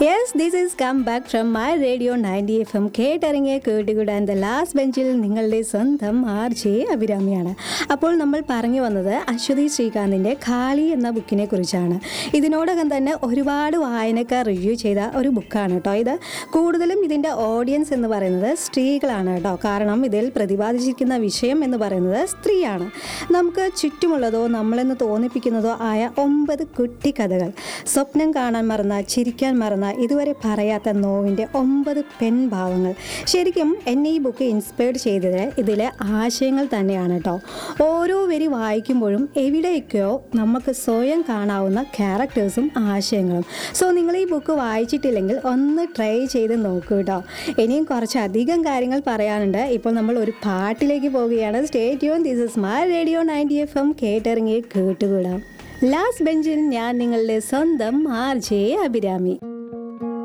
yes this is come back from my radio ninety F M കേട്ടിറങ്ങിയ കേട്ടുകൂടാൻ the last ബെഞ്ചിൽ നിങ്ങളുടെ സ്വന്തം ആർ ജെ അഭിരാമിയാണ് അപ്പോൾ നമ്മൾ പറഞ്ഞു വന്നത് അശ്വതി ശ്രീകാന്തിൻ്റെ ഖാലി എന്ന ബുക്കിനെ കുറിച്ചാണ് ഇതിനോടകം തന്നെ ഒരുപാട് വായനക്കാർ റിവ്യൂ ചെയ്ത ഒരു ബുക്കാണ് കേട്ടോ ഇത് കൂടുതലും ഇതിൻ്റെ ഓഡിയൻസ് എന്ന് പറയുന്നത് സ്ത്രീകളാണ് കേട്ടോ കാരണം ഇതിൽ പ്രതിപാദിച്ചിരിക്കുന്ന വിഷയം എന്ന് പറയുന്നത് സ്ത്രീയാണ് നമുക്ക് ചുറ്റുമുള്ളതോ നമ്മളെന്ന് തോന്നിപ്പിക്കുന്നതോ ആയ ഒമ്പത് കുട്ടിക്കഥകൾ സ്വപ്നം കാണാൻ മറന്ന ചിരിക്കാൻ മറന്ന ഇതുവരെ പറയാത്ത നോവിൻ്റെ ഒമ്പത് പെൺഭാവങ്ങൾ ശരിക്കും എന്നെ ഈ ബുക്ക് ഇൻസ്പയർഡ് ചെയ്തത് ഇതിലെ ആശയങ്ങൾ തന്നെയാണ് കേട്ടോ ഓരോ വരി വായിക്കുമ്പോഴും എവിടെയൊക്കെയോ നമുക്ക് സ്വയം കാണാവുന്ന ക്യാരക്ടേഴ്സും ആശയങ്ങളും സോ നിങ്ങൾ ഈ ബുക്ക് വായിച്ചിട്ടില്ലെങ്കിൽ ഒന്ന് ട്രൈ ചെയ്ത് നോക്കൂ കേട്ടോ ഇനിയും കുറച്ചധികം കാര്യങ്ങൾ പറയാനുണ്ട് ഇപ്പോൾ നമ്മൾ ഒരു പാട്ടിലേക്ക് പോവുകയാണ് സ്റ്റേറ്റ് യൂൺ this is my radio ninety F M കേട്ടിറങ്ങി കേട്ടുകൂടാം ലാസ്റ്റ് ബെഞ്ചിൽ ഞാൻ നിങ്ങളുടെ സ്വന്തം ആർ ജെ അഭിരാമി